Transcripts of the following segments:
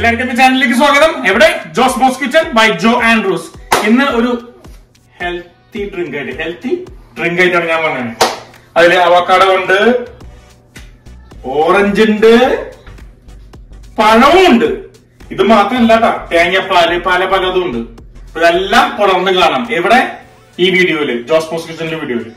എല്ലാവർക്കും എന്റെ ചാനലിലേക്ക് സ്വാഗതം എവിടെ ജോസ് ബോസ് കിച്ചൺ ബൈ ജോ ആൻഡ്രൂസ് ഇന്ന് ഒരു ഹെൽത്തി ഡ്രിങ്ക് ആയിട്ട് ഹെൽത്തി ഡ്രിങ്ക് ആയിട്ടാണ് ഞാൻ പറഞ്ഞത് അതില് അവക്കാടോ ഉണ്ട് ഓറഞ്ച് ഉണ്ട് പഴവും ഉണ്ട് ഇത് മാത്രമല്ല കേട്ടോ തേങ്ങാപ്പാല് പല പലതും ഉണ്ട് ഇതെല്ലാം തുറന്ന് കാണാം എവിടെ ഈ വീഡിയോയില് ജോസ് ബോസ് കിച്ചണിന്റെ വീഡിയോയില്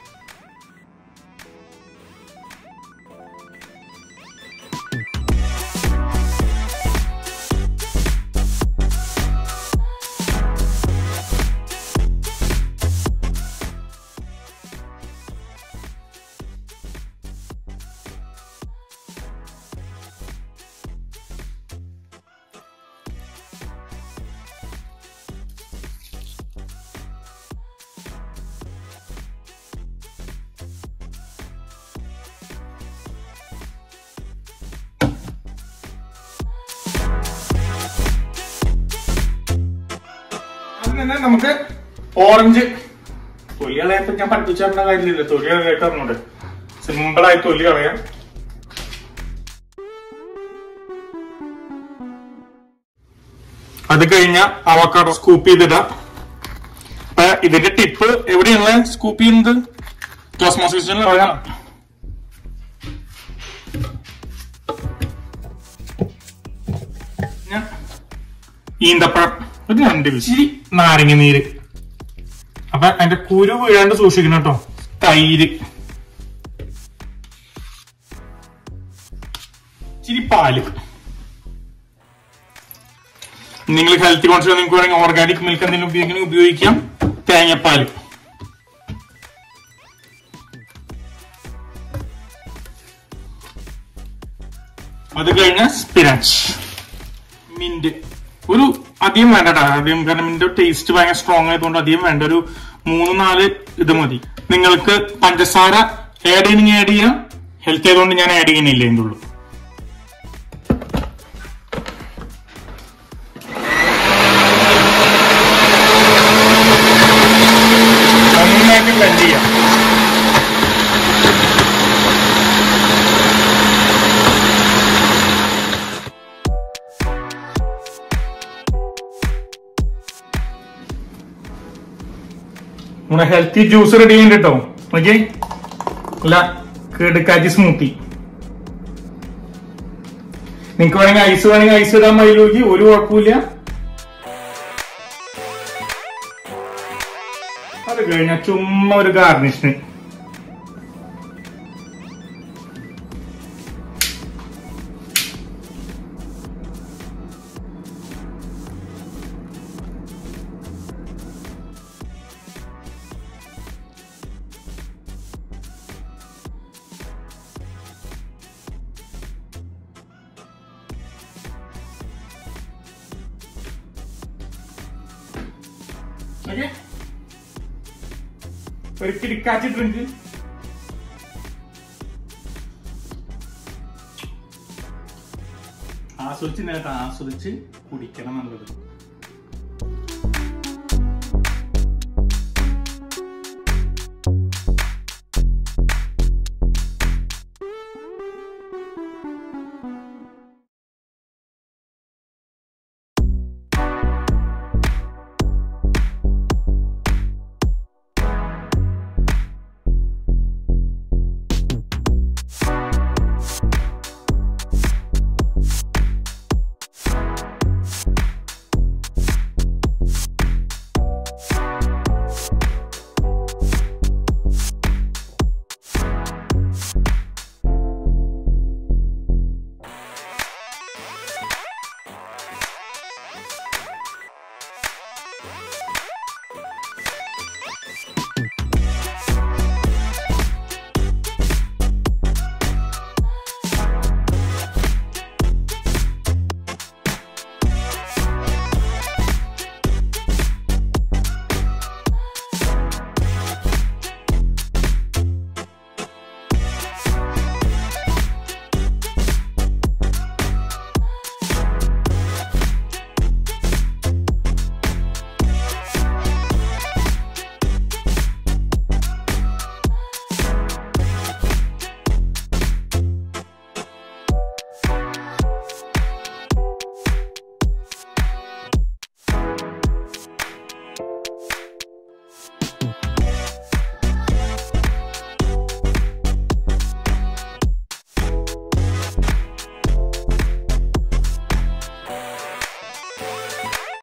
ആദ്യം തന്നെ നമുക്ക് ഓറഞ്ച് തൊലി കളയാൻ ഞാൻ പഠിപ്പിച്ചു തരേണ്ട കാര്യമില്ല തൊലി കളയായിട്ട് അറിഞ്ഞോണ്ട് സിമ്പിൾ ആയി തൊലി കളയാം അത് കഴിഞ്ഞ അവക്കാടോ സ്കൂപ്പ് ചെയ്തിടാം അപ്പൊ ഇതിന്റെ ടിപ്പ് എവിടെയുള്ള സ്കൂപ്പ് ചെയ്യുന്നത് ജോസ്മോസിസ്റ്റനിൽ പറയാം ഞാൻ ഈന്തപ്പഴം ഒരു രണ്ട് ഇച്ചിരി നാരങ്ങ നീര് അപ്പൊ അതിന്റെ കുരു വീഴാണ്ട് സൂക്ഷിക്കണം കേട്ടോ തൈര് ഇച്ചിരി പാല് നിങ്ങൾ ഹെൽത്ത് കോൺഷ്യസ് നിങ്ങൾക്ക് വേണമെങ്കിൽ ഓർഗാനിക് മിൽക്ക് എന്തെങ്കിലും ഉപയോഗിക്കണമെങ്കിൽ ഉപയോഗിക്കാം തേങ്ങാപ്പാല് അത് കഴിഞ്ഞ സ്പിനാച്ച് മിന്റ് ഒരു അധികം വേണ്ട കേട്ടോ അധികം കാരണം മിന്റ് ടേസ്റ്റ് ഭയങ്കര സ്ട്രോങ് ആയതുകൊണ്ട് അധികം വേണ്ട ഒരു മൂന്ന് നാല് ഇത് മതി നിങ്ങൾക്ക് പഞ്ചസാര ആഡ് ചെയ്യണമെങ്കിൽ ആഡ് ചെയ്യാം ഹെൽത്ത് ആയതുകൊണ്ട് ഞാൻ ആഡ് ചെയ്യുന്നില്ല ഇതിൻ്റെ ഉള്ളൂ നന്നായിട്ട് ബ്ലെൻഡ് ചെയ്യാം നമ്മുടെ ഹെൽത്തി ജ്യൂസ് റെഡി ചെയ്യുന്നുണ്ട് കേട്ടോ ഓക്കെ അല്ല കേടുക്കാച്ചി സ്മൂത്തി നിങ്ങക്ക് വേണമെങ്കിൽ ഐസ് വേണമെങ്കിൽ ഐസ് ഇടാൻ മതിയിലേക്ക് ഒരു കുഴപ്പമില്ല അത് കഴിഞ്ഞാൽ ചുമ്മാ ഒരു ഗാർണിഷിന് ഓക്കെ ഒരു കിടക്കാച്ചി ഡ്രിങ്ക് ആസ്വദിച്ച് നേരത്തെ ആസ്വദിച്ച് കുടിക്കണം എന്നുള്ളത്